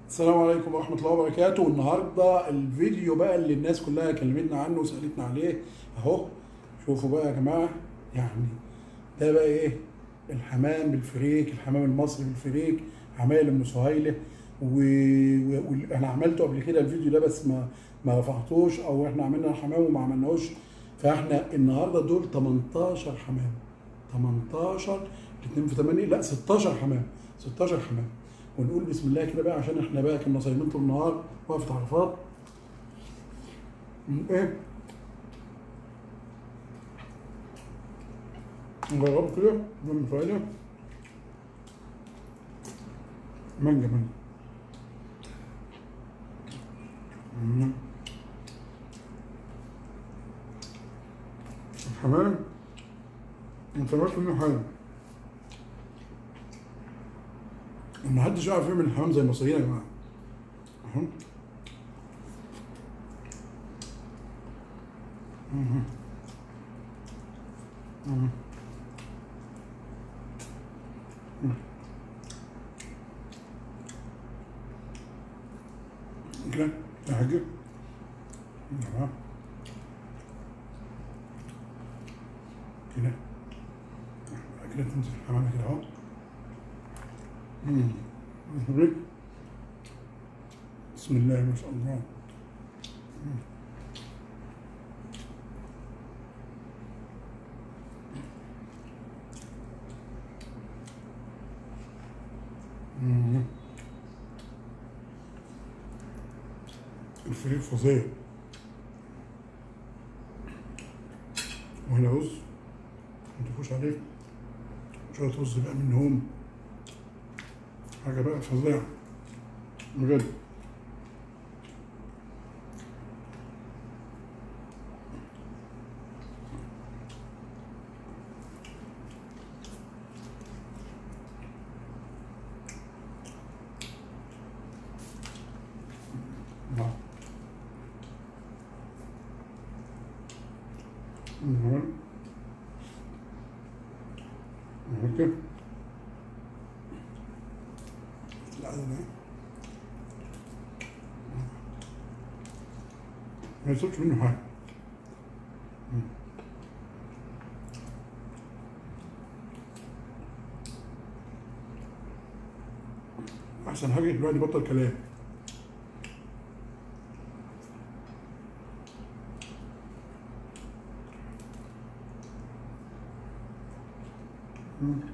السلام عليكم ورحمة الله وبركاته والنهاردة الفيديو بقى اللي الناس كلها كلمتنا عنه وسألتنا عليه اهو شوفوا بقى يا جماعة يعني ده بقى ايه الحمام بالفريك الحمام المصري بالفريك عمايل ام سهيلة وانا و... و... أنا عملته قبل كده الفيديو ده بس ما ما رفعتوش او احنا عملنا الحمام وما عملناهوش فاحنا النهارده دول 18 حمام 18 2 في 8 لا 16 حمام 16 حمام ونقول بسم الله كده بقى عشان احنا بقى كنا صايمين طول النهار وقفة عرفات م- ايه نجربه كده من فايدة مانجا مانجا مم. الحمام ما طلعش منه حاجة ومحدش يعرف يعمل الحمام زي المصريين يا جماعة اهو مم. مم. مم. كده في حاجة نعم. كده كده تنزل الحمامة كده اهو مم. مم. بسم الله ما شاء الله مم. مم. الفريق فظيع وهنا رز ما تفوش عليه شوية رز بقى منهم حاجة بقى فظيعة بجد نعم نعم هيك لا لا ما يصيرش منه حاجة مم. أحسن حاجة الواحد يبطل كلام مم.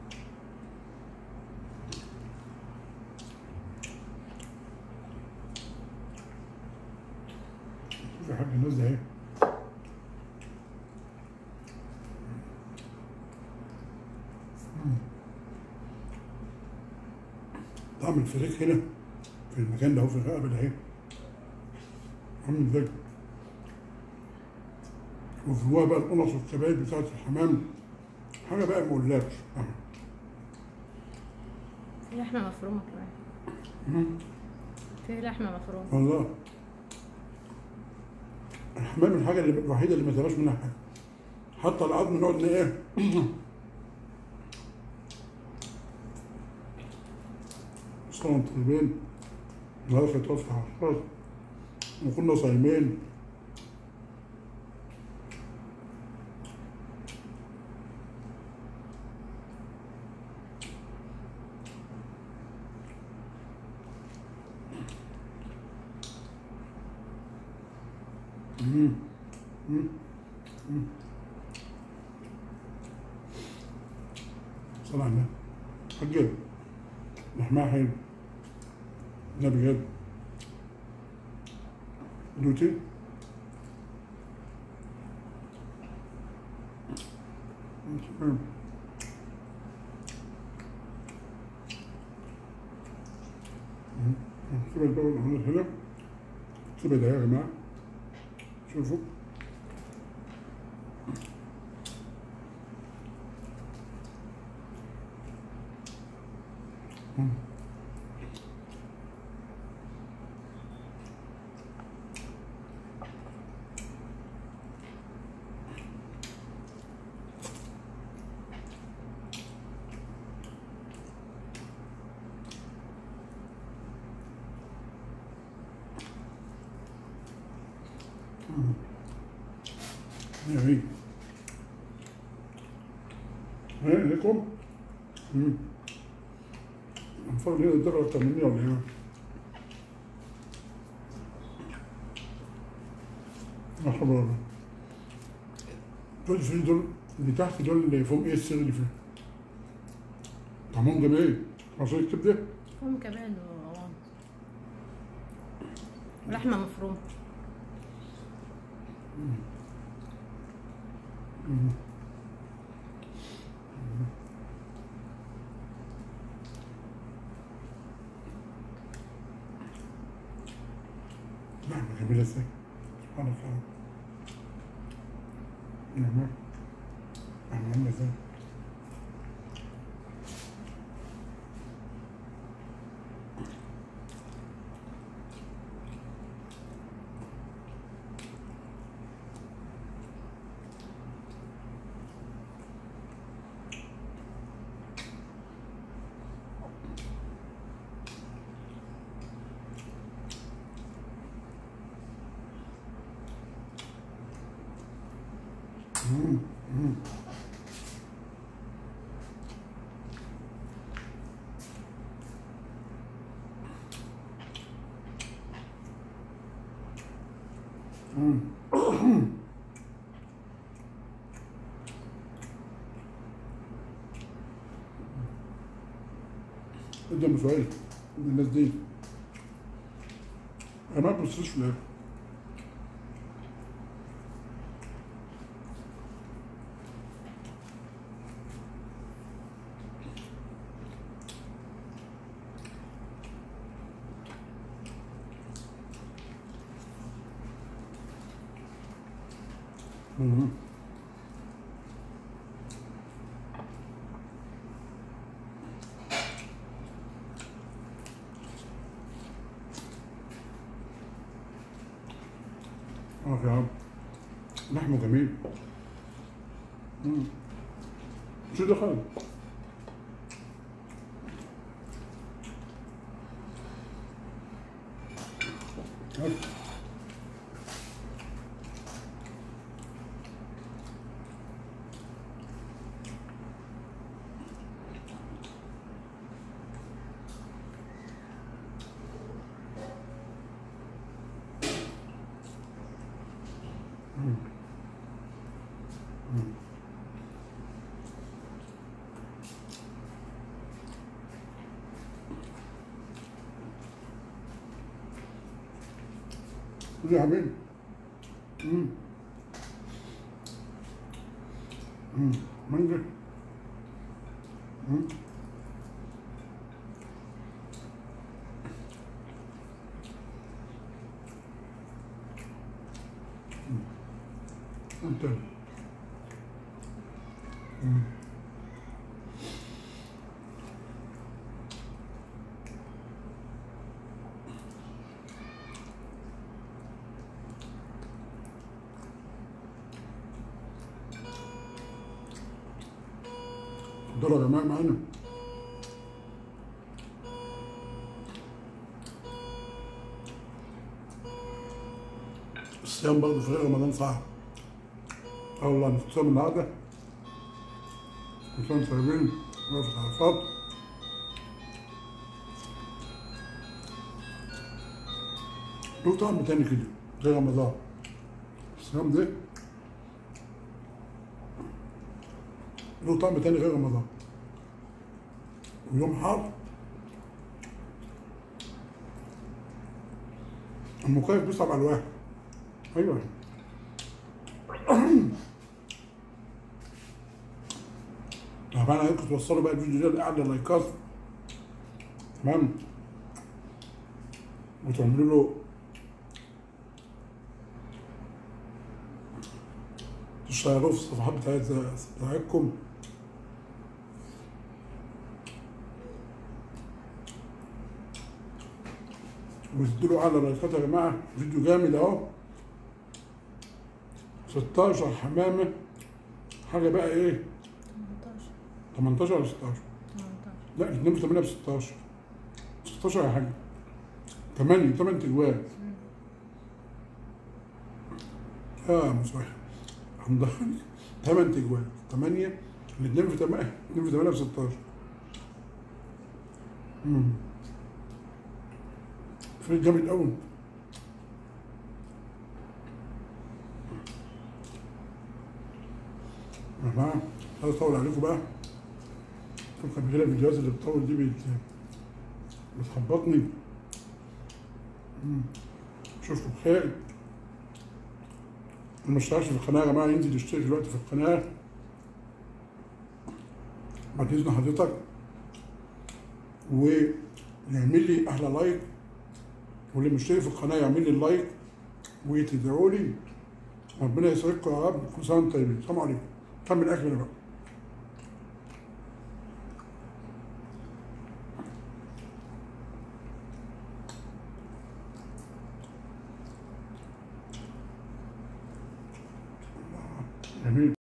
في حاجة الناس ده اهي مم. طعم الفريك هنا في المكان ده اهو في الرقبة ده اهي عامل ازاي وفي جواه بقى القنص والكبايد بتاعت الحمام حاجة بقى ما اقولكش آه. في لحمة مفرومة كمان مم. في لحمة مفرومة والله الحمام الحاجة اللي الوحيدة اللي ما تبقاش منها حاجة حتى العظم نقعد ن- ايه صوم طيبين غرفة تفتح الحرس وكنا صايمين مم. مم. مم. صلاة على النبي حجر لحمها حلو ده بجد دوتي مم. مم. سيبها الأول هنا هنا سيبها ده يا جماعة شوفوا مم. هي هي لكم امم المفروض هنا الدرجة أكتر مني ولا إيه؟ لا حول ولا قوة دول في دول اللي تحت دول اللي فيهم إيه السر اللي فيه طعمهم جميل عشان يكتب ده فيهم كمان وقوام ولحمة مفرومة لحمة جميلة ازاي سبحان الله نعم لحمة عاملة ازاي مم. مم. مم. قدام سؤال الناس دي انا ما ببصش في الاكل مم. اه يا عم لحمه جميل مم. شو دخل هات. خذ يا حبيبي مم. مم. مانجا مم. مم. انت مم. اتفضلوا يا جماعه معانا الصيام برضه في رمضان صعب اه والله انا صيام النهارده صيام طيبين وقفة عرفات له طعم تاني كده غير رمضان الصيام ده له طعم تاني غير رمضان ويوم حار المكيف بيصعب على الواحد ايوه طبعا عليكم توصلوا بقى الفيديو ده لاعلى لايكات تمام وتعملوا له تشتغلوا في الصفحات بتاعت بتاعتكم وتدلوا على لايكات يا جماعه فيديو جامد اهو 16 حمامه حاجه بقى ايه 18 18 ولا 16 18 لا الاثنين في 8 ب 16 16 يا حاجه 8 8 تجوال اه مصباح عندها 8 تجوال 8 الاثنين في 8 2 في 8 ب 16 امم فريق جامد قوي يا جماعه عايز اطول عليكم بقى شوف قبل كده الفيديوهات اللي بتطول دي بت... بتخبطني مم. اشوفكم بخير اللي ما اشتركش في القناه يا جماعه ينزل يشترك دلوقتي في القناه بعد اذن حضرتك ويعمل لي احلى لايك واللي مشترك في القناه يعمل لي اللايك وتدعوا لي ربنا يسعدكم يا رب كل سنه وانتم طيبين السلام عليكم كمل اكلنا بقى جميل